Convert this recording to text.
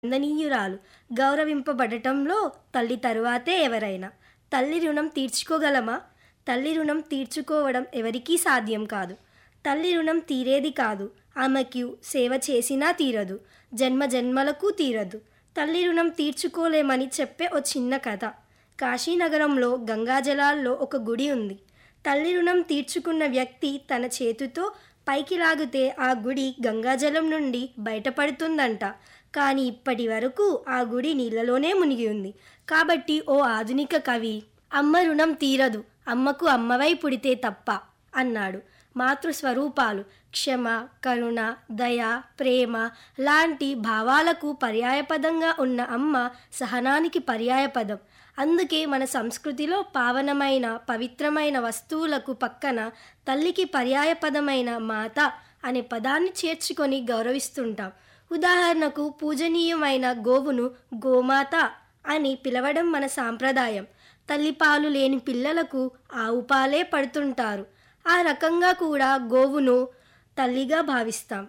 వందనీయురాలు గౌరవింపబడటంలో తల్లి తరువాతే ఎవరైనా తల్లి రుణం తీర్చుకోగలమా తల్లి రుణం తీర్చుకోవడం ఎవరికీ సాధ్యం కాదు తల్లి రుణం తీరేది కాదు ఆమెకు సేవ చేసినా తీరదు జన్మ జన్మలకు తీరదు తల్లి రుణం తీర్చుకోలేమని చెప్పే ఓ చిన్న కథ కాశీనగరంలో గంగాజలాల్లో ఒక గుడి ఉంది తల్లి రుణం తీర్చుకున్న వ్యక్తి తన చేతితో పైకి లాగితే ఆ గుడి గంగాజలం నుండి బయటపడుతుందంట కానీ ఇప్పటి వరకు ఆ గుడి నీళ్ళలోనే మునిగి ఉంది కాబట్టి ఓ ఆధునిక కవి అమ్మ రుణం తీరదు అమ్మకు అమ్మవై పుడితే తప్ప అన్నాడు మాతృస్వరూపాలు క్షమ కరుణ దయ ప్రేమ లాంటి భావాలకు పర్యాయపదంగా ఉన్న అమ్మ సహనానికి పర్యాయపదం అందుకే మన సంస్కృతిలో పావనమైన పవిత్రమైన వస్తువులకు పక్కన తల్లికి పర్యాయపదమైన మాత అనే పదాన్ని చేర్చుకొని గౌరవిస్తుంటాం ఉదాహరణకు పూజనీయమైన గోవును గోమాత అని పిలవడం మన సాంప్రదాయం తల్లిపాలు లేని పిల్లలకు ఆవు పాలే పడుతుంటారు ఆ రకంగా కూడా గోవును తల్లిగా భావిస్తాం